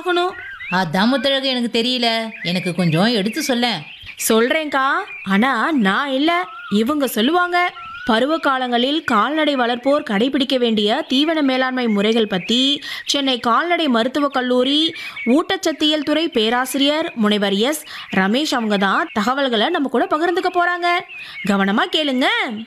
ஆகணும் அதான் முத்தழகு எனக்கு தெரியல எனக்கு கொஞ்சம் எடுத்து சொல்லேன் சொல்றேன்க்கா ஆனா நான் இல்ல இவங்க சொல்லுவாங்க பருவ காலங்களில் கால்நடை வளர்ப்போர் கடைபிடிக்க வேண்டிய தீவன மேலாண்மை முறைகள் பத்தி சென்னை கால்நடை மருத்துவக் கல்லூரி ஊட்டச்சத்தியல் துறை பேராசிரியர் முனைவர் எஸ் ரமேஷ் அவங்க தான் தகவல்களை நம்ம கூட பகிர்ந்துக்க போறாங்க கவனமா கேளுங்க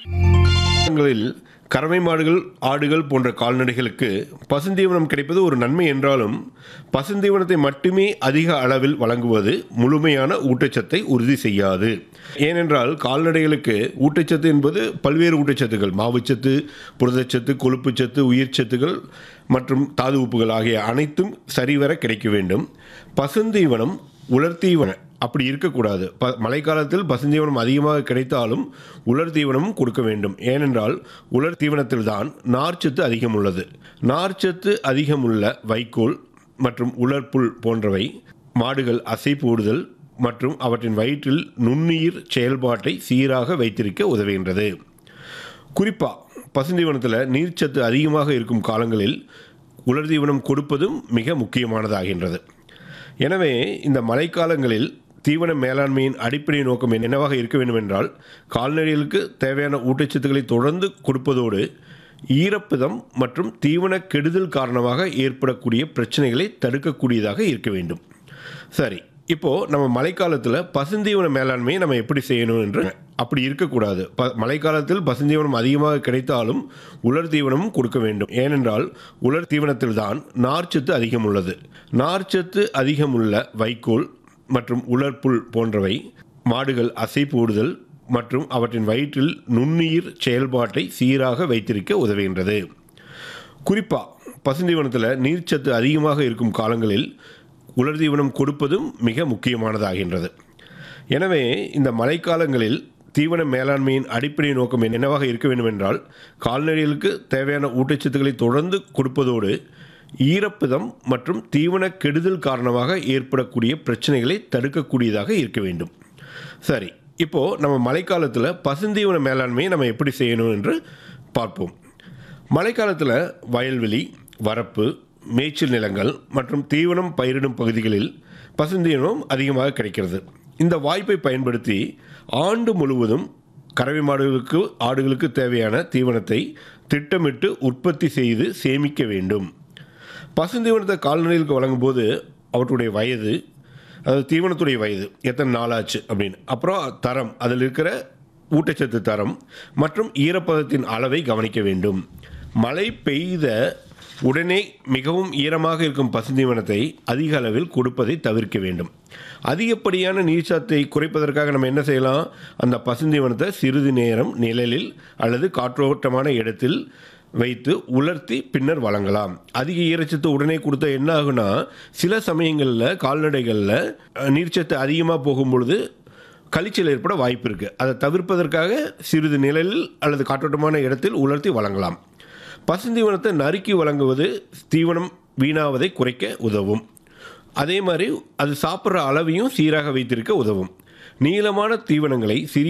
ங்களில் கறவை மாடுகள் ஆடுகள் போன்ற கால்நடைகளுக்கு பசுந்தீவனம் கிடைப்பது ஒரு நன்மை என்றாலும் பசுந்தீவனத்தை மட்டுமே அதிக அளவில் வழங்குவது முழுமையான ஊட்டச்சத்தை உறுதி செய்யாது ஏனென்றால் கால்நடைகளுக்கு ஊட்டச்சத்து என்பது பல்வேறு ஊட்டச்சத்துக்கள் மாவுச்சத்து புரதச்சத்து கொழுப்புச்சத்து உயிர்ச்சத்துக்கள் மற்றும் தாது உப்புகள் ஆகிய அனைத்தும் சரிவர கிடைக்க வேண்டும் பசுந்தீவனம் உலர்த்தீவனம் அப்படி இருக்கக்கூடாது ப மழைக்காலத்தில் பசுந்தீவனம் அதிகமாக கிடைத்தாலும் உலர் தீவனமும் கொடுக்க வேண்டும் ஏனென்றால் உலர் தீவனத்தில் தான் நார்ச்சத்து அதிகம் உள்ளது நார்ச்சத்து அதிகமுள்ள வைக்கோல் மற்றும் உலர்ப்புல் போன்றவை மாடுகள் அசை போடுதல் மற்றும் அவற்றின் வயிற்றில் நுண்ணுயிர் செயல்பாட்டை சீராக வைத்திருக்க உதவுகின்றது குறிப்பாக பசுந்தீவனத்தில் நீர்ச்சத்து அதிகமாக இருக்கும் காலங்களில் உலர் தீவனம் கொடுப்பதும் மிக முக்கியமானதாகின்றது எனவே இந்த மழைக்காலங்களில் தீவன மேலாண்மையின் அடிப்படை நோக்கம் என்னவாக இருக்க வேண்டும் என்றால் கால்நடைகளுக்கு தேவையான ஊட்டச்சத்துக்களை தொடர்ந்து கொடுப்பதோடு ஈரப்பதம் மற்றும் தீவன கெடுதல் காரணமாக ஏற்படக்கூடிய பிரச்சனைகளை தடுக்கக்கூடியதாக இருக்க வேண்டும் சரி இப்போது நம்ம மழைக்காலத்தில் பசுந்தீவன மேலாண்மையை நம்ம எப்படி செய்யணும் என்று அப்படி இருக்கக்கூடாது ப மழைக்காலத்தில் பசுந்தீவனம் அதிகமாக கிடைத்தாலும் உலர் தீவனமும் கொடுக்க வேண்டும் ஏனென்றால் உலர் தீவனத்தில் தான் நார்ச்சத்து அதிகம் உள்ளது நார்ச்சத்து அதிகமுள்ள வைக்கோல் மற்றும் உலர்ப்புல் போன்றவை மாடுகள் அசை போடுதல் மற்றும் அவற்றின் வயிற்றில் நுண்ணுயிர் செயல்பாட்டை சீராக வைத்திருக்க உதவுகின்றது குறிப்பாக பசுந்தீவனத்தில் நீர்ச்சத்து அதிகமாக இருக்கும் காலங்களில் உலர் தீவனம் கொடுப்பதும் மிக முக்கியமானதாகின்றது எனவே இந்த மழைக்காலங்களில் தீவன மேலாண்மையின் அடிப்படை நோக்கம் என்னவாக இருக்க வேண்டும் என்றால் கால்நடைகளுக்கு தேவையான ஊட்டச்சத்துக்களை தொடர்ந்து கொடுப்பதோடு ஈரப்பதம் மற்றும் தீவன கெடுதல் காரணமாக ஏற்படக்கூடிய பிரச்சனைகளை தடுக்கக்கூடியதாக இருக்க வேண்டும் சரி இப்போது நம்ம மழைக்காலத்தில் பசுந்தீவன மேலாண்மையை நம்ம எப்படி செய்யணும் என்று பார்ப்போம் மழைக்காலத்தில் வயல்வெளி வரப்பு மேய்ச்சல் நிலங்கள் மற்றும் தீவனம் பயிரிடும் பகுதிகளில் பசுந்தீவனம் அதிகமாக கிடைக்கிறது இந்த வாய்ப்பை பயன்படுத்தி ஆண்டு முழுவதும் கறவை மாடுகளுக்கு ஆடுகளுக்கு தேவையான தீவனத்தை திட்டமிட்டு உற்பத்தி செய்து சேமிக்க வேண்டும் பசுந்தீவனத்தை கால்நடைகளுக்கு வழங்கும்போது அவற்றுடைய வயது அதாவது தீவனத்துடைய வயது எத்தனை நாளாச்சு அப்படின்னு அப்புறம் தரம் அதில் இருக்கிற ஊட்டச்சத்து தரம் மற்றும் ஈரப்பதத்தின் அளவை கவனிக்க வேண்டும் மழை பெய்த உடனே மிகவும் ஈரமாக இருக்கும் பசுந்தீவனத்தை அதிக அளவில் கொடுப்பதை தவிர்க்க வேண்டும் அதிகப்படியான நீர்ச்சத்தை குறைப்பதற்காக நம்ம என்ன செய்யலாம் அந்த பசுந்தீவனத்தை சிறிது நேரம் நிழலில் அல்லது காற்றோட்டமான இடத்தில் வைத்து உலர்த்தி பின்னர் வழங்கலாம் அதிக ஈரச்சத்து உடனே கொடுத்தா என்ன ஆகுனா சில சமயங்களில் கால்நடைகளில் அஹ், நீர்ச்சத்து அதிகமாக போகும்பொழுது கழிச்சல் ஏற்பட வாய்ப்பு இருக்குது அதை தவிர்ப்பதற்காக சிறிது நிழலில் அல்லது காற்றோட்டமான இடத்தில் உலர்த்தி வழங்கலாம் பசுந்தீவனத்தை நறுக்கி வழங்குவது தீவனம் வீணாவதை குறைக்க உதவும் அதே மாதிரி அது சாப்பிட்ற அளவையும் சீராக வைத்திருக்க உதவும் நீளமான தீவனங்களை சிறிய